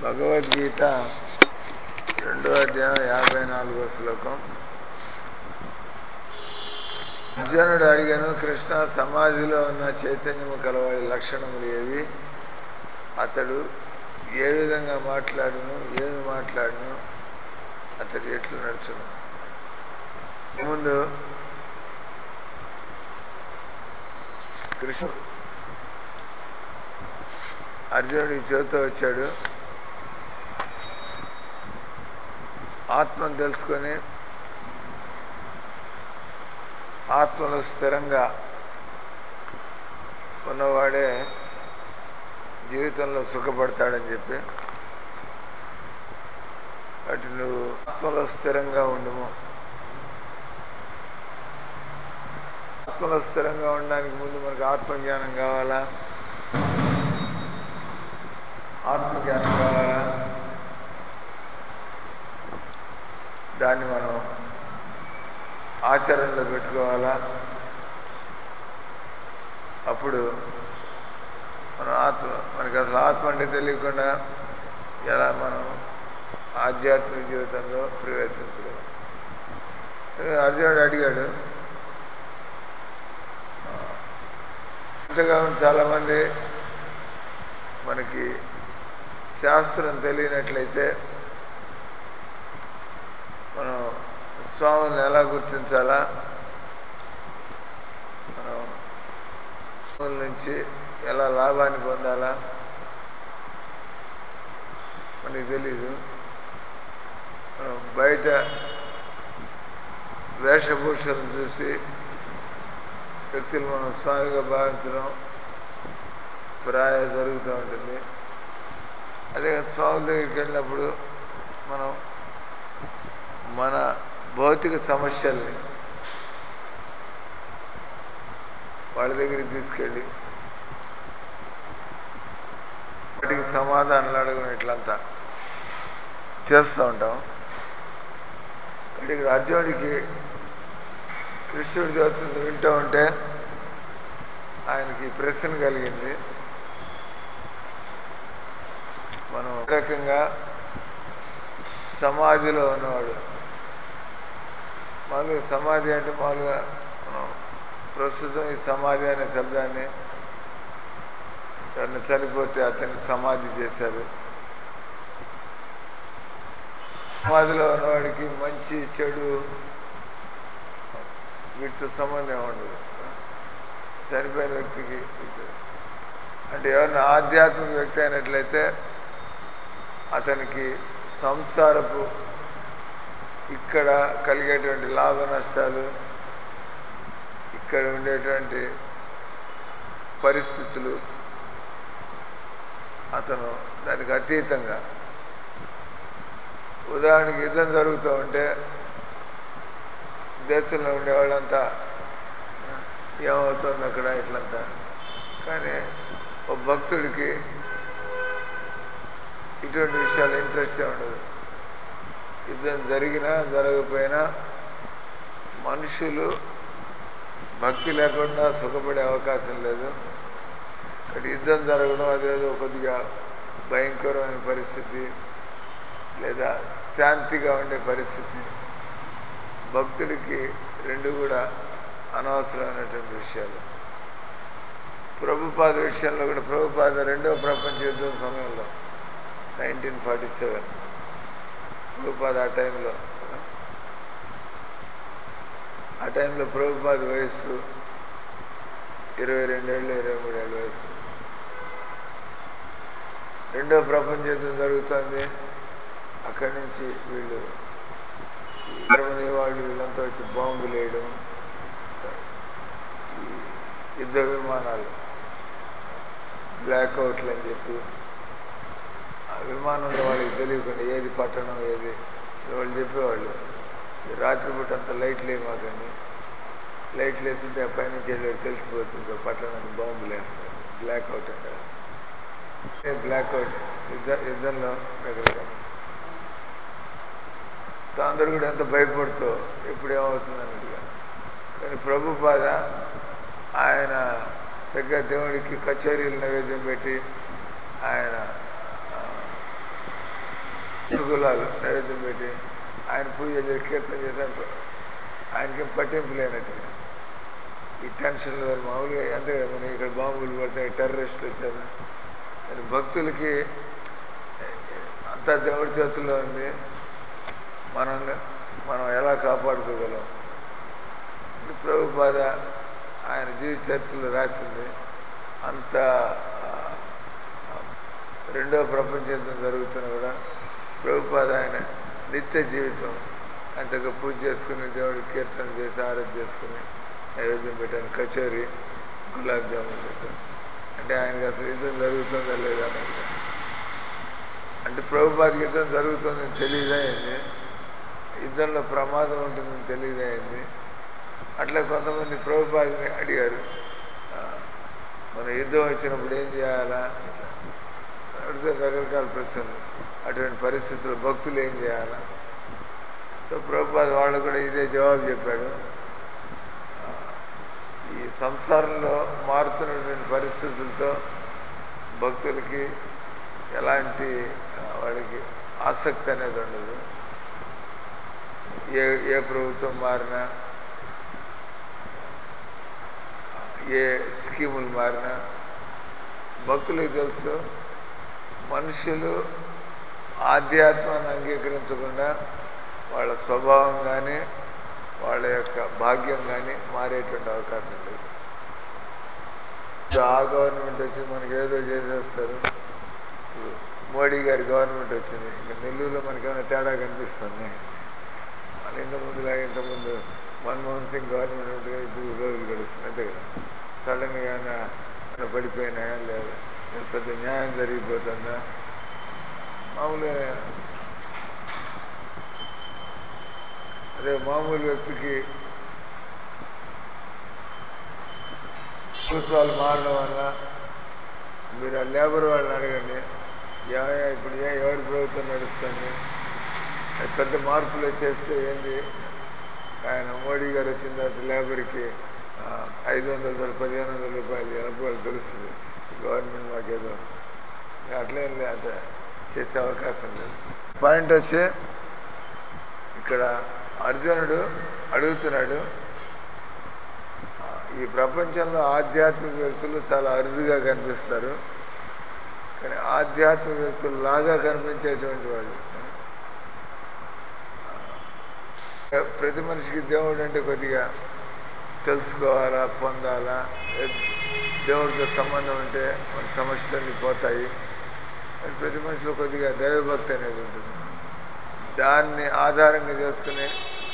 భగవద్గీత రెండో అధ్యాయం యాభై నాలుగో శ్లోకం అర్జునుడు అడిగాను కృష్ణ సమాధిలో ఉన్న చైతన్యము కలవాడి లక్షణములు ఏవి అతడు ఏ విధంగా మాట్లాడును ఏమి మాట్లాడును అతడు ఎట్లు నడుచును ముందు కృష్ణుడు అర్జునుడికి చెబుతూ వచ్చాడు ఆత్మను తెలుసుకొని ఆత్మలో స్థిరంగా ఉన్నవాడే జీవితంలో సుఖపడతాడని చెప్పి అటు నువ్వు ఆత్మలో స్థిరంగా ఉండుము ఆత్మలో స్థిరంగా ఉండడానికి ముందు మనకు ఆత్మజ్ఞానం కావాలా ఆత్మజ్ఞానం కావాలా దాన్ని మనం ఆచరణలో పెట్టుకోవాలా అప్పుడు మనం ఆత్మ మనకి అసలు ఆత్మ అంటే తెలియకుండా ఎలా మనం ఆధ్యాత్మిక జీవితంలో ప్రవేశించగలం అర్జునుడు అడిగాడు ఇంతగా చాలామంది మనకి శాస్త్రం తెలియనట్లయితే మనం స్వామిని ఎలా గుర్తించాలా మనం స్వాముల నుంచి ఎలా లాభాన్ని పొందాలా మనకి తెలీదు మనం బయట వేషభూషలు చూసి వ్యక్తులు మనం స్వామిగా భావించడం ప్రాయ జరుగుతూ ఉంటుంది అదే స్వామి దగ్గరికి వెళ్ళినప్పుడు మనం మన భౌతిక సమస్యల్ని వాళ్ళ దగ్గరికి తీసుకెళ్ళి వాటికి సమాధానాలు అడగడం ఇట్లంతా చేస్తూ ఉంటాం ఇక్కడ అర్జునుడికి కృష్ణుడి చదువుతుంది వింటూ ఉంటే ఆయనకి ప్రశ్న కలిగింది మనం రకంగా సమాధిలో ఉన్నవాడు మామూలుగా సమాధి అంటే మామూలుగా మనం ప్రస్తుతం ఈ సమాధి అనే శబ్దాన్ని ఎవరిని చనిపోతే అతన్ని సమాధి చేశారు సమాధిలో ఉన్నవాడికి మంచి చెడు వీటితో సంబంధం ఉండదు చనిపోయిన వ్యక్తికి అంటే ఎవరిని ఆధ్యాత్మిక వ్యక్తి అయినట్లయితే అతనికి సంసారపు ఇక్కడ కలిగేటువంటి లాభ నష్టాలు ఇక్కడ ఉండేటువంటి పరిస్థితులు అతను దానికి అతీతంగా ఉదాహరణకి యుద్ధం జరుగుతూ ఉంటే దేశంలో ఉండేవాళ్ళంతా ఏమవుతుంది అక్కడ ఇట్లంతా కానీ ఒక భక్తుడికి ఇటువంటి విషయాలు ఇంట్రెస్టే ఉండదు యుద్ధం జరిగినా జరగకపోయినా మనుషులు భక్తి లేకుండా సుఖపడే అవకాశం లేదు ఇక్కడ యుద్ధం జరగడం అదేదో కొద్దిగా భయంకరమైన పరిస్థితి లేదా శాంతిగా ఉండే పరిస్థితి భక్తుడికి రెండు కూడా అనవసరమైనటువంటి విషయాలు ప్రభుపాద విషయంలో కూడా ప్రభుపాద రెండవ ప్రపంచ యుద్ధం సమయంలో నైన్టీన్ ఫార్టీ సెవెన్ ప్రభుపాద ఆ టైంలో ఆ టైంలో ప్రభుపాద వయస్సు ఇరవై రెండేళ్ళు ఇరవై మూడేళ్ళ వయసు రెండో ప్రపంచ యుద్ధం జరుగుతుంది అక్కడి నుంచి వీళ్ళు జర్మనీ వాళ్ళు వీళ్ళంతా వచ్చి బాంబులు వేయడం ఈ యుద్ధ విమానాలు బ్లాక్అవుట్లు అని చెప్పి ఆ విమానంలో వాళ్ళకి తెలియకుండా ఏది పట్టణం ఏది వాళ్ళు చెప్పేవాళ్ళు రాత్రిపూట అంతా లైట్లు వేయమాకండి లైట్లు వేస్తుంటే ఆ పైనుంచి వెళ్ళి తెలిసిపోతుంది పట్టణానికి బాంబులు వేస్తారు బ్లాక్అవుట్ అంటారు బ్లాక్అవుట్ యుద్ధ యుద్ధంలో రకరకాల అందరూ కూడా ఎంత భయపడుతూ ఎప్పుడు ఏమవుతుంది అన్నట్టుగా కానీ ప్రభు బాధ ఆయన చక్కగా దేవుడికి కచేరీలు నైవేద్యం పెట్టి ఆయన గులాలు నైవేద్యం పెట్టి ఆయన పూజ చేసి కీర్తన చేశారు ఆయనకి పట్టింపు లేనట్టుగా ఈ టెన్షన్లు మరి మామూలుగా అంటే మన ఇక్కడ బాంబులు పడతాయి టెర్రరిస్టులు వచ్చారు మరి భక్తులకి అంతా దేవుడి చేతుల్లో ఉంది మనం మనం ఎలా కాపాడుకోగలం అంటే ప్రభుపాద ఆయన జీవిత చరిత్రలో రాసింది అంత ఆ, ఆ, రెండో ప్రపంచ యుద్ధం జరుగుతున్నా కూడా ప్రభుపాద ఆయన నిత్య జీవితం అంతగా పూజ చేసుకుని దేవుడికి కీర్తన చేసి ఆరాధన చేసుకుని నైవేద్యం పెట్టాను కచోరీ గులాబ్ జామున్ పెట్టాను అంటే ఆయనకి అసలు యుద్ధం జరుగుతుందా లేదా అన్నట్టు అంటే ప్రభుపాద యుద్ధం జరుగుతుందని తెలియదైంది యుద్ధంలో ప్రమాదం ఉంటుందని తెలియదైంది అట్లా కొంతమంది ప్రభుపాదిని అడిగారు ఆ, మన యుద్ధం వచ్చినప్పుడు ఏం చేయాలా ఇట్లా అడిగితే రకరకాల ప్రశ్నలు అటువంటి పరిస్థితుల్లో భక్తులు ఏం చేయాలా సో ప్రభుపాద వాళ్ళు కూడా ఇదే జవాబు చెప్పాడు ఆ, ఈ సంసారంలో మారుతున్నటువంటి పరిస్థితులతో భక్తులకి ఎలాంటి ఆ, వాళ్ళకి ఆసక్తి అనేది ఉండదు ఏ ఏ ప్రభుత్వం మారినా ఏ స్కీములు మారినా భక్తులకు తెలుసు మనుషులు ఆధ్యాత్మాన్ని అంగీకరించకుండా వాళ్ళ స్వభావం కానీ వాళ్ళ యొక్క భాగ్యం కానీ మారేటువంటి అవకాశం లేదు ఇప్పుడు ఆ గవర్నమెంట్ వచ్చి మనకి ఏదో చేసేస్తారు ఇప్పుడు మోడీ గారి గవర్నమెంట్ వచ్చింది ఇంకా నెల్లూరులో మనకేమైనా తేడా కనిపిస్తుంది వాళ్ళు ఇంతకుముందులాగా ఇంతకుముందు మన్మోహన్ సింగ్ గవర్నమెంట్ ఉంటే ఇప్పుడు రోజులు గడుస్తుంది అంతే కదా సడన్గా ఏమైనా ఏమైనా పడిపోయినాయా లేదా లేదా పెద్ద న్యాయం జరిగిపోతుందా మామూలుగా అదే మామూలు వ్యక్తికి ప్రభుత్వాలు మారడం వల్ల మీరు ఆ లేబర్ వాళ్ళని అడగండి ఏమయ్యా ఇప్పుడు ఏ ఎవరి ప్రభుత్వం నడుస్తుంది అది పెద్ద మార్పులు వచ్చేస్తే ఏంది ఆయన మోడీ గారు వచ్చిన తర్వాత లేబర్కి ఆ, ఐదు వందల రూపాయలు పదిహేను వందల రూపాయలు ఎనభై వాళ్ళు తెలుస్తుంది గవర్నమెంట్ మాకేదో ఇంకా అట్లేం లేదు అంత చేసే అవకాశం లేదు పాయింట్ వచ్చి ఇక్కడ అర్జునుడు అడుగుతున్నాడు ఆ, ఈ ప్రపంచంలో ఆధ్యాత్మిక వ్యక్తులు చాలా అరుదుగా కనిపిస్తారు కానీ ఆధ్యాత్మిక వ్యక్తులు లాగా కనిపించేటువంటి వాళ్ళు ఆ, ప్రతి మనిషికి దేవుడు అంటే కొద్దిగా తెలుసుకోవాలా పొందాలా ఏ- దేవుడితో సంబంధం ఉంటే మన సమస్యలన్నీ పోతాయి కానీ ప్రతి మనిషిలో కొద్దిగా దైవభక్తి అనేది ఉంటుంది దాన్ని ఆధారంగా చేసుకుని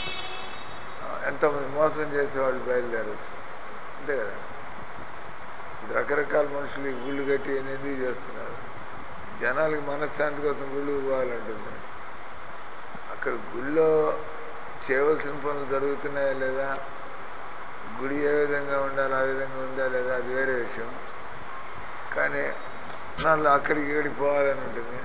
ఆ, ఎంతోమంది మోసం చేసే వాళ్ళు బయలుదేరచ్చు అంతే కదా ఇప్పుడు రకరకాల మనుషులు ఈ గుళ్ళు కట్టి అనేది చేస్తున్నారు జనాలకి మనశ్శాంతి కోసం గుళ్ళు పోవాలంటుంది అక్కడ గుళ్ళో చేయవలసిన పనులు జరుగుతున్నాయా లేదా గుడి ఏ విధంగా ఉండాలి ఆ విధంగా ఉందా లేదా అది వేరే విషయం కానీ జనాలు అక్కడికి ఇక్కడికి పోవాలని ఉంటుంది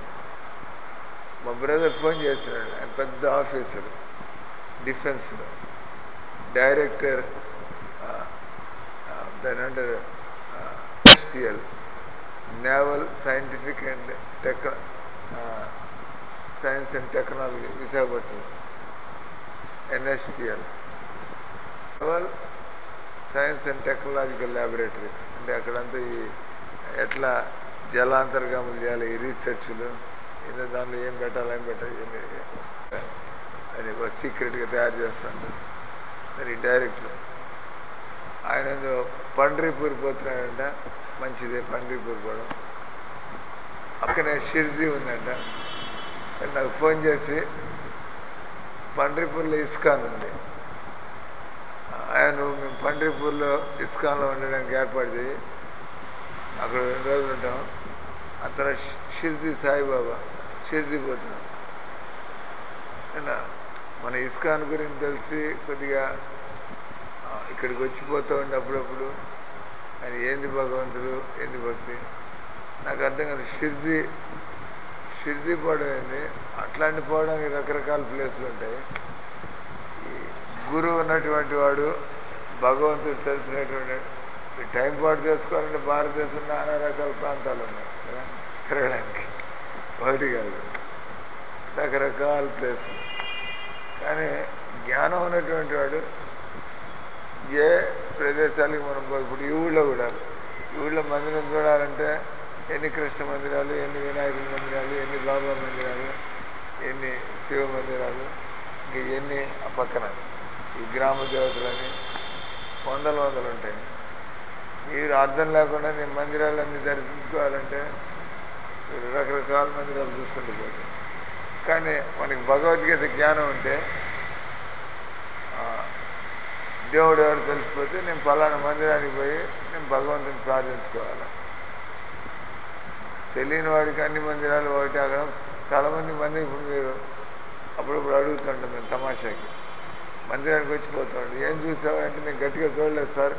మా బ్రదర్ ఫోన్ చేస్తున్నాడు ఆయన పెద్ద ఆఫీసర్ డిఫెన్స్లో డైరెక్టర్ ఆ, ఆ, దాని అంటారు industrial naval scientific and tech science and technology Visakhapatnam NSTL naval science and technological laboratories అంటే అక్కడంతా ఈ ఎట్లా జలాంతర్గాములు చేయాలి ఈ రీసెర్చ్లు ఏదో దానిలో ఏం పెట్టాలి ఏం పెట్టాలి ఇవన్నీ అది సీక్రెట్గా తయారు చేస్తాను మరి డైరెక్టర్ ఆయన ఏదో పండ్రీపూర్ పోతున్నాడంట మంచిదే పండ్రీపూర్ పోవడం పక్కనే షిర్జీ ఉందంట కానీ నాకు ఫోన్ చేసి పండ్రీపూర్లో ఇస్కాన్ ఉంది ఆయన నువ్వు మేము పండ్రీపూర్లో ఇస్కాన్లో ఉండడానికి ఏర్పాటు చేయి అక్కడ రెండు రోజులు ఉంటాం ఆ తర్వాత షి- షిర్జీ సాయిబాబా షిర్జీ పోతున్నాం అయినా మన ఇస్కాన్ గురించి తెలిసి కొద్దిగా ఆ, ఇక్కడికి వచ్చిపోతూ ఉండే అప్పుడప్పుడు ఆయన ఏంది భగవంతుడు ఏంది భక్తి నాకు అర్థం కాదు షిర్జీ షిర్జీ పోవడం ఏంది అట్లాంటి పోవడానికి రకరకాల ప్లేసులు ఉంటాయి ఈ గురువు ఉన్నటువంటి వాడు భగవంతుడు తెలిసినటువంటి ఈ టైం పాటు చేసుకోవాలంటే భారతదేశంలో నానా రకాల ప్రాంతాలు ఉన్నాయి కదా తిరగడానికి ఒకటి కాదు రకరకాల ప్లేసులు కానీ జ్ఞానం ఉన్నటువంటి వాడు ఏ ప్రదేశాలకి మనం పో- ఇప్పుడు ఈ ఊళ్ళో కూడా ఈ ఊళ్ళో మందిరం చూడాలంటే ఎన్ని కృష్ణ మందిరాలు ఎన్ని వినాయకుడి మందిరాలు ఎన్ని బాబా మందిరాలు ఎన్ని శివ మందిరాలు ఇంకా ఎన్ని ఆ పక్కన ఈ గ్రామ దేవతలని వందల వందలు ఉంటాయి మీరు అర్థం లేకుండా నేను మందిరాలన్నీ దర్శించుకోవాలంటే మీరు రకరకాల మందిరాలు చూసుకుంటూ పోతారు కానీ మనకి భగవద్గీత జ్ఞానం ఉంటే ఆ, దేవుడు ఎవరు తెలిసిపోతే నేను పలానా మందిరానికి పోయి నేను భగవంతుని ప్రార్థించుకోవాలి తెలియని వాడికి అన్ని మందిరాలు ఒకటి అక్కడ చాలామంది మంది ఇప్పుడు మీరు అప్పుడప్పుడు అడుగుతుంటాం మేము తమాషాకి మందిరానికి వచ్చిపోతాడు ఏం చూసావు అంటే నేను గట్టిగా చూడలేదు సార్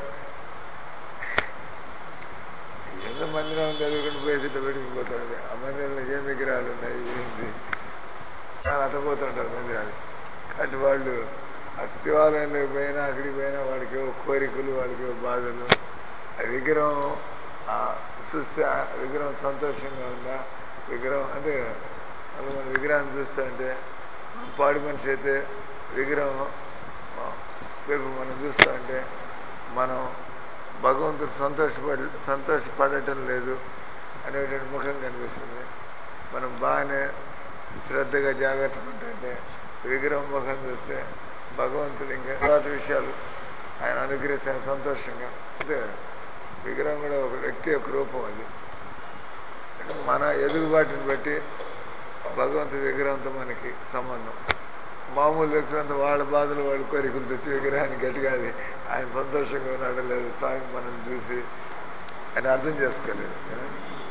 ఏదో మందిరం చదువుకుని పోయేసి ఇట్లా పెట్టుకుపోతాడు ఆ మందిరంలో ఏం విగ్రహాలు ఉన్నాయి ఏంటి చాలా అట్టపోతుంటారు మందిరాలు కాబట్టి వాళ్ళు ఆ శివాలయంలోకి పోయినా అక్కడికి పోయినా వాడికి ఏవో కోరికలు వాడికి ఏవో బాధలు ఆ విగ్రహం ఆ చూస్తే ఆ విగ్రహం సంతోషంగా ఉందా విగ్రహం అంటే వాళ్ళు మన విగ్రహాన్ని చూస్తే అంటే పాడి మనిషి అయితే విగ్రహం ఆ, రేపు మనం చూస్తా అంటే మనం భగవంతుడు సంతోషపడి సంతోషపడటం లేదు అనేటువంటి ముఖం కనిపిస్తుంది మనం బాగానే శ్రద్ధగా జాగ్రత్తగా ఉంటుంటే విగ్రహం ముఖం చూస్తే భగవంతుడు ఇంకా తర్వాత విషయాలు ఆయన అనుగ్రహిస్తే ఆయన సంతోషంగా అంటే విగ్రహం కూడా ఒక వ్యక్తి యొక్క రూపం అది అంటే మన ఎదుగుబాటుని బట్టి భగవంతుడి విగ్రహంతో మనకి సంబంధం మామూలు వ్యక్తులంతా వాళ్ళ బాధలు వాళ్ళ కోరికలు తెచ్చి విగ్రహాన్ని గట్టిగా అది ఆయన సంతోషంగా ఉన్నాడో లేదు స్వామి మనం చూసి ఆయన అర్థం చేసుకోలేదు కదా?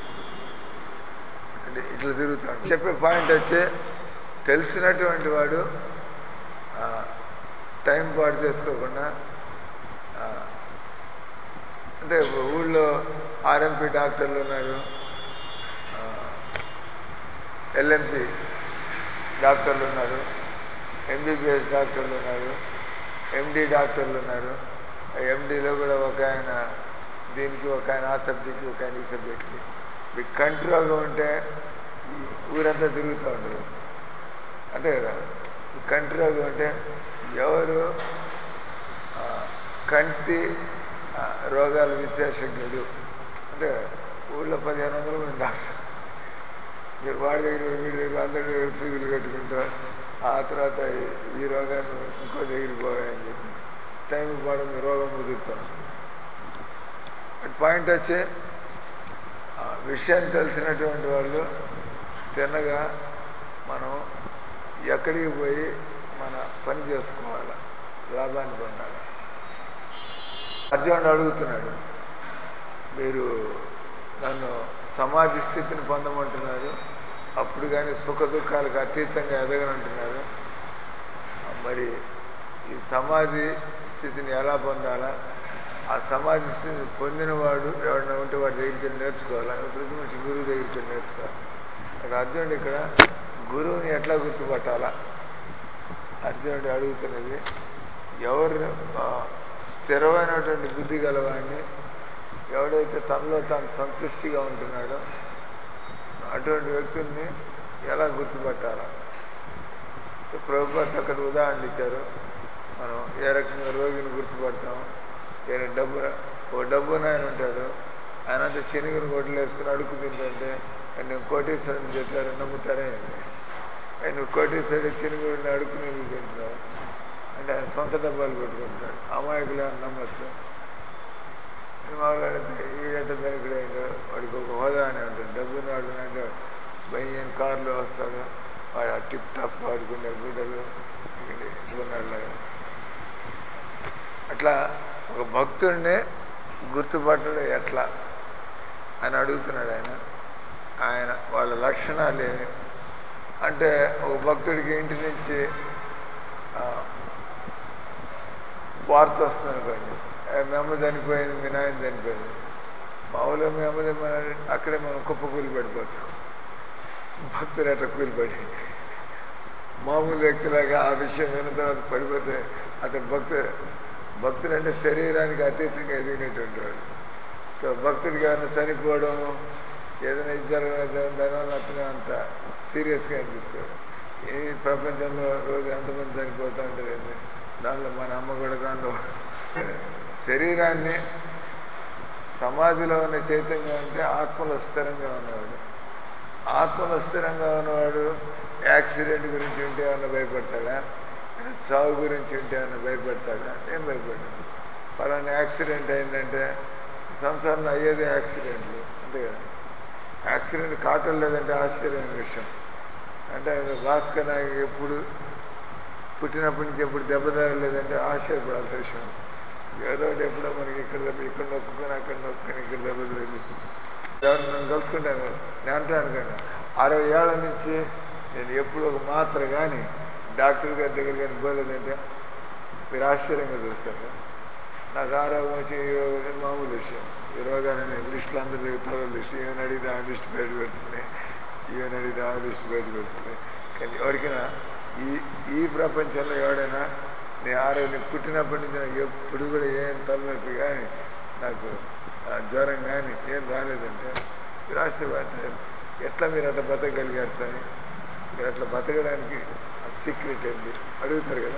అంటే ఇట్లా తిరుగుతాడు చెప్పే పాయింట్ వచ్చి తెలిసినటువంటి వాడు ఆ, టైం పాటు చేసుకోకుండా ఆ, అంటే ఊళ్ళో ఆర్ఎంపీ డాక్టర్లు ఉన్నారు ఎల్ఎంపి డాక్టర్లు ఉన్నారు ఎంబీబీఎస్ డాక్టర్లు ఉన్నారు ఎండి డాక్టర్లు ఉన్నారు ఎండీలో కూడా ఒక ఆయన దీనికి ఒక ఆయన ఆ సబ్జెక్ట్కి ఒక ఆయన ఈ సబ్జెక్ట్కి మీకు కంటి రోగం ఉంటే ఊరంతా తిరుగుతూ ఉండదు అంతే కదా ఈ కంటి రోగం అంటే ఎవరు ఆ, కంటి ఆ, రోగాల విశేషజ్ఞుడు అంటే ఊళ్ళో పదిహేను వందల మంది డాక్టర్ మీరు వాడి దగ్గర వీడి దగ్గర అందరి దగ్గర ఫీజులు కట్టుకుంటా ఆ తర్వాత ఈ- ఈ రోగాన్ని ఇంకో దగ్గరికి పోవాలని చెప్పి టైం పడడం రోగం ముదురుతాం పాయింట్ వచ్చి ఆ విషయం తెలిసినటువంటి వాళ్ళు తిన్నగా మనం ఎక్కడికి పోయి మన పని చేసుకోవాలి లాభాన్ని పొందాలి అర్జునుడు అడుగుతున్నాడు మీరు నన్ను సమాధి స్థితిని పొందమంటున్నారు అప్పుడు కానీ సుఖ దుఃఖాలకు అతీతంగా ఎదగనంటున్నారు ఆ, మరి ఈ సమాధి స్థితిని ఎలా పొందాలా ఆ సమాధి స్థితిని పొందినవాడు ఎవరైనా ఉంటే వాడి దగ్గరికి వెళ్ళి నేర్చుకోవాలా ప్రతి మనిషి గురువు దగ్గరికి వెళ్ళి నేర్చుకోవాలి ఇక్కడ అర్జునుడు ఇక్కడ గురువుని ఎట్లా గుర్తుపట్టాలా అర్జునుడు అడుగుతున్నది ఎవరు ఆ, స్థిరమైనటువంటి బుద్ధి గలవాడిని ఎవడైతే తనలో తాను సంతుష్టిగా ఉంటున్నాడో అటువంటి వ్యక్తుల్ని ఎలా గుర్తుపట్టాలా ప్రభుత్వ చక్కటి ఉదాహరణ ఇచ్చారు మనం ఏ రకంగా రోగిని గుర్తుపడతాం ఏ డబ్బు ఓ డబ్బు ఆయన ఉంటాడు ఆయన అంతా చెనిగిన గొడ్డలు వేసుకుని అడుక్కు తింటుంటే నేను కోటీశ్వరుని చెప్పారు నమ్ముతారే "ఏ, నువ్వు కోటీశ్వరుడు చెనిగుడిని అడుక్కుని ఎందుకు తింటున్నావు అంటే ఆయన సొంత డబ్బాలు పెట్టుకుంటాడు అమాయకులు అని నమ్మచ్చు మాట్లాడితే ఈడట ధనికుడు అయిందో వాడికి ఒక హోదా అని ఉంటుంది డబ్బు వాడు అంటే బయ్యన్ కార్లో వస్తాడు వాడు ఆ టిప్ టాప్ వాడుకునే గుడ్డలు ఉన్నాడు అట్లా ఒక భక్తుడిని గుర్తుపట్టడం ఎట్లా అని అడుగుతున్నాడు ఆయన ఆయన వాళ్ళ లక్షణాలు ఏమి అంటే ఒక భక్తుడికి ఇంటి నుంచి ఆ, వార్త వస్తుంది అనుకోండి "ఏ, మీ అమ్మ చనిపోయింది మీ నాయన చనిపోయింది మామూలుగా మీ అమ్మ చనిపోయిన అక్కడే మనం కుప్ప కూలి పడిపోతాం భక్తులు అట్లా కూలిపడి మామూలు వ్యక్తిలాగా ఆ విషయం విన్న తర్వాత పడిపోతే అతను భక్తు భక్తుడు అంటే శరీరానికి అతీతంగా ఎదిగినటువంటి వాడు సో భక్తుడికి ఏమైనా చనిపోవడం ఏదైనా ఇది జరగడం దానివల్ల అతను అంత సీరియస్గా ఏం తీసుకోడు ఈ ప్రపంచంలో రోజు ఎంతమంది చనిపోతూ ఉంటారు దానిలో మన అమ్మ కూడా దానిలో శరీరాన్ని సమాధిలో ఉన్న చైతన్యం అంటే ఆత్మలో స్థిరంగా ఉన్నవాడు ఆత్మలో స్థిరంగా ఉన్నవాడు యాక్సిడెంట్ గురించి ఉంటే ఏమన్నా భయపడతాడా చావు గురించి ఉంటే ఏమన్నా భయపడతాడా ఏం భయపడ్డాడు పలానా యాక్సిడెంట్ అయిందంటే సంసారంలో అయ్యేది యాక్సిడెంట్లు అంతే కదా యాక్సిడెంట్ కావటం లేదంటే ఆశ్చర్యమైన విషయం అంటే భాస్కర్ నాయకు ఎప్పుడు పుట్టినప్పటి నుంచి ఎప్పుడు దెబ్బ తగలేదంటే ఆశ్చర్యపడాల్సిన విషయం ఏదో ఒకటి ఎప్పుడో మనకి ఇక్కడ దెబ్బ ఇక్కడ నొక్కుని అక్కడ నొక్కుని ఇక్కడ దెబ్బ తగిలి ఎవరు నన్ను కలుసుకుంటాను నేను అంటాను అనుకోండి అరవై ఏళ్ళ నుంచి నేను ఎప్పుడు ఒక మాత్ర కానీ డాక్టర్ గారి దగ్గర కానీ పోలేదంటే మీరు ఆశ్చర్యంగా చూస్తారు నాకు ఆరోగ్యం వచ్చి ఈ రోగం వచ్చి మామూలు విషయం ఈ రోగాన్ని నేను లిస్టులు అందరి దగ్గర త్వరగా లిస్ట్ ఈవెన్ అడిగితే ఆ లిస్ట్ బయట పెడుతుంది ఈవెన్ అడిగితే ఆ లిస్ట్ బయట పెడుతుంది కానీ ఎవరికైనా ఈ ఈ ప్రపంచంలో ఎవడైనా నేను ఆరోగ్యం పుట్టినప్పటి నుంచి నాకు ఎప్పుడు కూడా ఏం తలనొప్పి కానీ నాకు ఆ, జ్వరం కానీ ఏం రాలేదంటే మీరు ఆశీర్వాదాలు ఎట్లా మీరు అట్లా బతకగలిగారు సార్ మీరు అట్లా బతకడానికి సీక్రెట్ ఏంటి అడుగుతారు కదా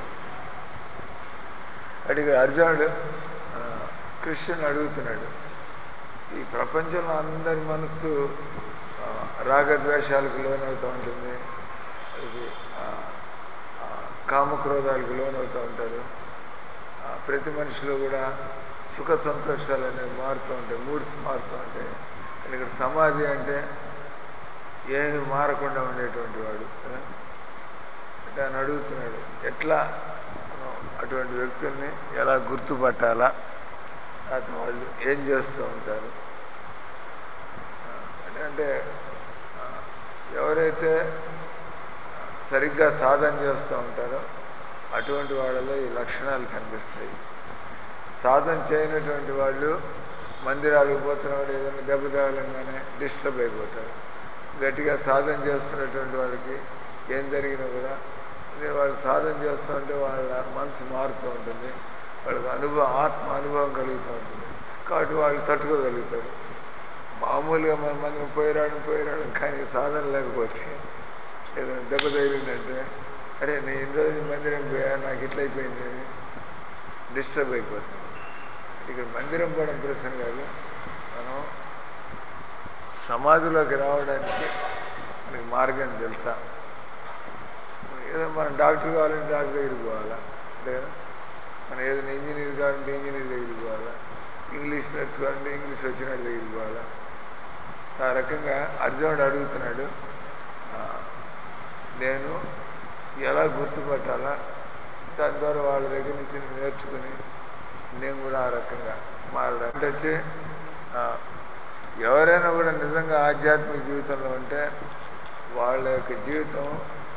అడిగి అర్జునుడు ఆ, కృష్ణుని అడుగుతున్నాడు ఈ ప్రపంచంలో అందరి మనస్సు ఆ, రాగద్వేషాలకు లోనవుతూ ఉంటుంది ఇది ఆ, ఆ, కామక్రోధాలకు లోనవుతూ ఉంటారు ఆ, ప్రతి మనిషిలో కూడా సుఖ సంతోషాలు అనేవి మారుతూ ఉంటాయి మూడ్స్ మారుతూ ఉంటాయి కానీ ఇక్కడ సమాధి అంటే ఏమి మారకుండా ఉండేటువంటి వాడు కదా? అంటే ఆయన అడుగుతున్నాడు ఎట్లా మనం అటువంటి వ్యక్తుల్ని ఎలా గుర్తుపట్టాలా తర్వాత వాళ్ళు ఏం చేస్తూ ఉంటారు ఆ, అంటే అంటే ఆ, ఎవరైతే సరిగ్గా సాధన చేస్తూ ఉంటారో అటువంటి వాళ్ళలో ఈ లక్షణాలు కనిపిస్తాయి సాధన చేయనటువంటి వాళ్ళు మందిరాలకు పోతున్నవాడు ఏదైనా దెబ్బ తగలంగానే డిస్టర్బ్ అయిపోతారు గట్టిగా సాధన చేస్తున్నటువంటి వాళ్ళకి ఏం జరిగినా కూడా ఇది వాళ్ళు సాధన చేస్తూ ఉంటే వాళ్ళ మనసు మారుతూ ఉంటుంది వాళ్ళకి అనుభవం ఆత్మ అనుభవం కలుగుతూ ఉంటుంది కాబట్టి వాళ్ళు తట్టుకోగలుగుతారు మామూలుగా మన మందిరం పోయిరాడం పోయిరాడం కానీ సాధన లేకపోతే ఏదైనా దెబ్బ తగిలిందంటే అరే నేను ఇన్ని రోజులు మందిరం పోయా నాకు ఇట్లా అయిపోయింది అని డిస్టర్బ్ అయిపోతుంది ఇక్కడ మందిరం పోవడం ప్రశ్న కాదు మనం సమాధిలోకి రావడానికి మనకి మార్గం తెలుసా ఏదో మనం డాక్టర్ కావాలంటే డాక్టర్ దగ్గరికి పోవాలా అంతే కదా మనం ఏదైనా ఇంజనీర్ కావాలంటే ఇంజనీర్ దగ్గరికి పోవాలా ఇంగ్లీష్ నేర్చుకోవాలంటే ఇంగ్లీష్ వచ్చిన వాడి దగ్గరికి పోవాలా ఆ రకంగా అర్జునుడు అడుగుతున్నాడు ఆ, నేను ఎలా గుర్తుపట్టాలా దాని ద్వారా వాళ్ళ దగ్గర నుంచి నేను నేర్చుకుని నేను కూడా ఆ రకంగా మారడం అంటే వచ్చి ఆ, ఎవరైనా కూడా నిజంగా ఆధ్యాత్మిక జీవితంలో ఉంటే వాళ్ళ యొక్క జీవితం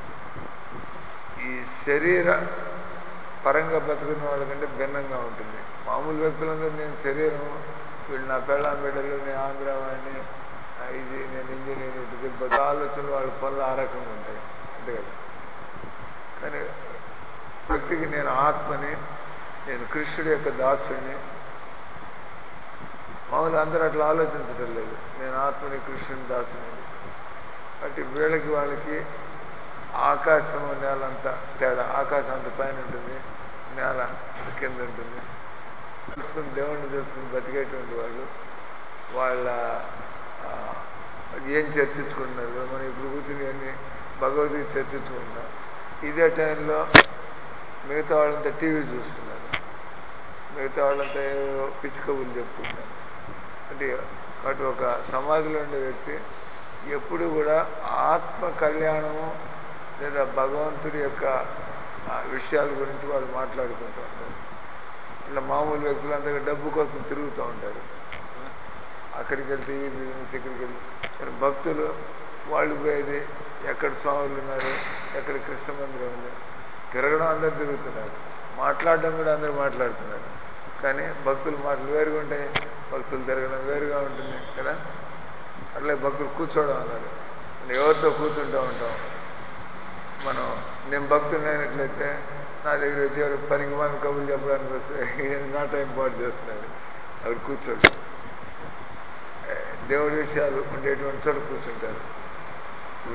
ఈ శరీర పరంగా బతుకున్న వాళ్ళకంటే భిన్నంగా ఉంటుంది మామూలు వ్యక్తులందరూ నేను శరీరం వీళ్ళు నా పెళ్ళాం బిడ్డలు నేను ఆంధ్ర వాడిని ఆ, ఇది నేను ఇంజనీర్ తిరుపతి ఆలోచనలు వాళ్ళ పనులు ఆ రకంగా ఉంటాయి అంతే కదా కానీ వ్యక్తికి నేను ఆత్మని నేను కృష్ణుడి యొక్క దాసుడిని మామూలు అందరూ అట్లా ఆలోచించడం లేదు నేను ఆత్మని కృష్ణుని దాసుని కాబట్టి వీళ్ళకి వాళ్ళకి ఆకాశం నేల అంతా తేడా ఆకాశం అంత పైన ఉంటుంది నేల అంత కింద ఉంటుంది తెలుసుకుని దేవుణ్ణి తెలుసుకుని బతికేటువంటి వాళ్ళు వాళ్ళ ఆ, ఏం చర్చించుకుంటున్నారు మనం ఇప్పుడు కూర్చుని అన్ని భగవద్గీత చర్చించుకుంటున్నాం ఇదే టైంలో మిగతా వాళ్ళంతా టీవీ చూస్తున్నారు మిగతా వాళ్ళంతా ఏదో పిచ్చి కబుర్లు చెప్పుకుంటారు అంటే కాబట్టి ఒక సమాధిలో ఉండే వ్యక్తి ఎప్పుడు కూడా ఆత్మ కళ్యాణము లేదా భగవంతుడి యొక్క ఆ, విషయాల గురించి వాళ్ళు మాట్లాడుకుంటూ ఉంటారు ఇట్లా మామూలు వ్యక్తులందరూ డబ్బు కోసం తిరుగుతూ ఉంటారు అక్కడికి వెళ్తే ఈ బిజినెస్ ఇక్కడికి వెళ్తే కానీ భక్తులు వాళ్ళు పోయేది ఎక్కడ స్వాములు ఉన్నారు ఎక్కడ కృష్ణ మందిరం ఉంది తిరగడం అందరు తిరుగుతున్నారు మాట్లాడడం కూడా అందరూ మాట్లాడుతున్నారు కానీ భక్తుల మాటలు వేరుగా ఉంటాయి భక్తులు తిరగడం వేరుగా ఉంటుంది కదా అట్లే భక్తులు కూర్చోవడం అన్నారు మనం ఎవరితో కూర్చుంటూ ఉంటాం మనం నేను భక్తుని అయినట్లయితే నా దగ్గర వచ్చేవారు పనికి మన కబుర్లు చెప్పడానికి వస్తే ఈయన నా టైం పాటు చేస్తున్నాడు అక్కడ కూర్చోడు ఏ, దేవుడి విషయాలు ఉండేటువంటి చోట కూర్చుంటారు ఇప్పుడు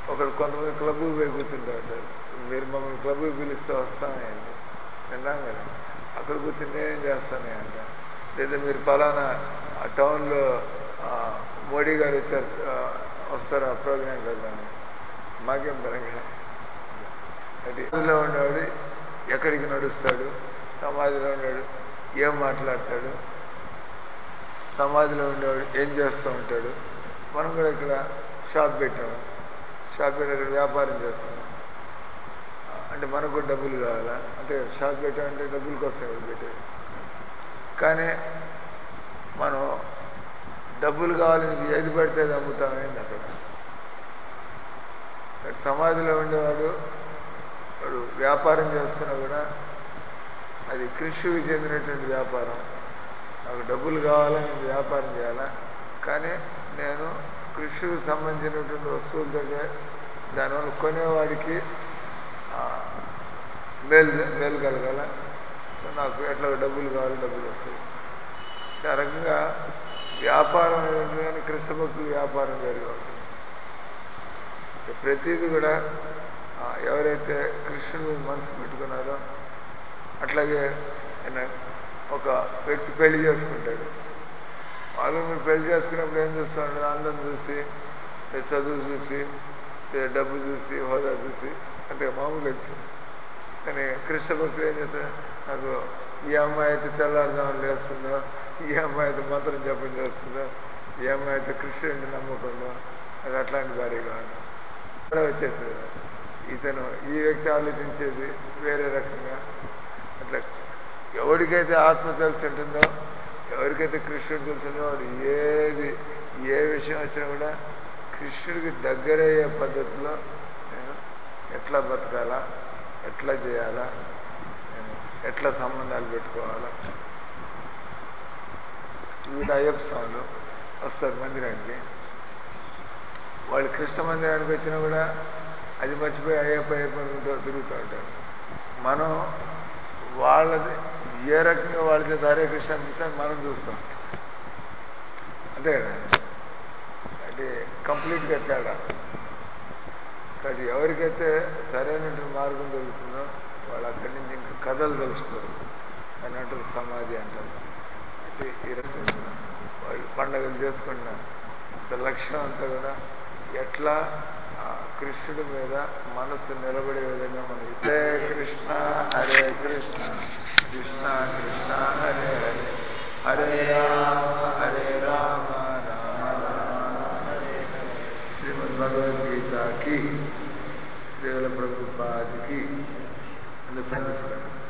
ఒకడు కొంతమంది క్లబ్కి పోయి కూర్చుంటూ ఉంటారు మీరు మమ్మల్ని క్లబ్కి పిలిస్తే వస్తానండి విన్నాం కదా అక్కడ కూర్చుని నేనేం చేస్తానే అంట లేదా మీరు పలానా ఆ టౌన్లో ఆ, మోడీ గారు వచ్చారు ఆ, వస్తారు ఆ ప్రోగ్రాం వెళ్దామని మాకేం పరంగా అంటే ఇందులో ఉండేవాడు ఎక్కడికి నడుస్తాడు సమాధిలో ఉండేవాడు ఏం మాట్లాడతాడు సమాధిలో ఉండేవాడు ఏం చేస్తూ ఉంటాడు మనం కూడా ఇక్కడ షాప్ పెట్టాము షాప్ పెట్టి ఇక్కడ వ్యాపారం చేస్తున్నాం అంటే మనకు కూడా డబ్బులు కావాలా అంటే షాప్ పెట్టామంటే డబ్బుల కోసం ఎవరు పెట్టేది కానీ మనం డబ్బులు కావాలని ఏది పడితే అది అమ్ముతామేంటి అక్కడ అక్కడ సమాధిలో ఉండేవాడు వాడు వ్యాపారం చేస్తున్నా కూడా అది కృషికి చెందినటువంటి వ్యాపారం నాకు డబ్బులు కావాలని నేను వ్యాపారం చేయాలా కానీ నేను కృషికి సంబంధించినటువంటి వస్తువులతో దానివల్ల కొనేవాడికి ఆ, మేలు మేలు కలగాల నాకు ఎట్లా డబ్బులు కావాలి డబ్బులు వస్తాయి ఆ రకంగా వ్యాపారం అనేది కానీ కృష్ణ భక్తుల వ్యాపారం వేరుగా ఉంటుంది ప్రతిదీ కూడా ఆ, ఎవరైతే కృష్ణుడి మీద మనసు పెట్టుకున్నారో అట్లాగే ఆయన ఒక వ్యక్తి పెళ్లి చేసుకుంటాడు వాళ్ళు మీరు పెళ్లి చేసుకున్నప్పుడు ఏం చూస్తాడు అందం చూసి లేదా చదువు చూసి లేదా డబ్బు చూసి హోదా చూసి అంటే మామూలు వ్యక్తి కానీ కృష్ణ భక్తులు ఏం చేస్తారు నాకు ఈ అమ్మాయి అయితే తెల్లారుదామని లేస్తుందో ఈ అమ్మాయి అయితే మంత్రం జపం చేస్తుందో ఈ అమ్మాయి అయితే కృష్ణుడిని నమ్ముకుందో అది అట్లాంటి భార్య కావాలి కూడా వచ్చేస్తుంది ఇతను ఈ వ్యక్తి ఆలోచించేది వేరే రకంగా అట్లా ఎవరికైతే ఆత్మ తెలిసి ఉంటుందో ఎవరికైతే కృష్ణుడు తెలుసుందో వాడు ఏది ఏ విషయం వచ్చినా కూడా కృష్ణుడికి దగ్గరయ్యే పద్ధతిలో నేను ఎట్లా బతకాలా ఎట్లా చేయాలా నేను ఎట్లా సంబంధాలు పెట్టుకోవాలా వీడు అయ్యప్ప స్వాములు వస్తారు మందిరానికి వాళ్ళు కృష్ణ మందిరానికి వచ్చినా కూడా అది మర్చిపోయి అయ్యప్ప అయ్యప్ప అనుకుంటూ తిరుగుతూ ఉంటారు మనం వాళ్ళది ఏ రకంగా వాళ్ళ చేత హరే కృష్ణ అనిపిస్తే మనం చూస్తాం అంతే కదా అంటే కంప్లీట్గా తేడా కాబట్టి ఎవరికైతే సరైనటువంటి మార్గం దొరుకుతుందో వాళ్ళు అక్కడి నుంచి ఇంకా కథలు తెలుసుకోరు అని అంటారు సమాధి అంటారు అంటే ఈ రకంగా వాళ్ళు పండగలు చేసుకుంటున్నారు ఇంత లక్ష్యం అంతా కూడా ఎట్లా ఆ కృష్ణుడి మీద మనసు నిలబడే విధంగా మనం హరే కృష్ణ హరే కృష్ణ కృష్ణ కృష్ణ హరే హరే హరే రామ హరే రామ రామ రామ హరే హరే శ్రీమద్ భగవద్గీతకి శ్రీల ప్రభుపాదికి అందుకు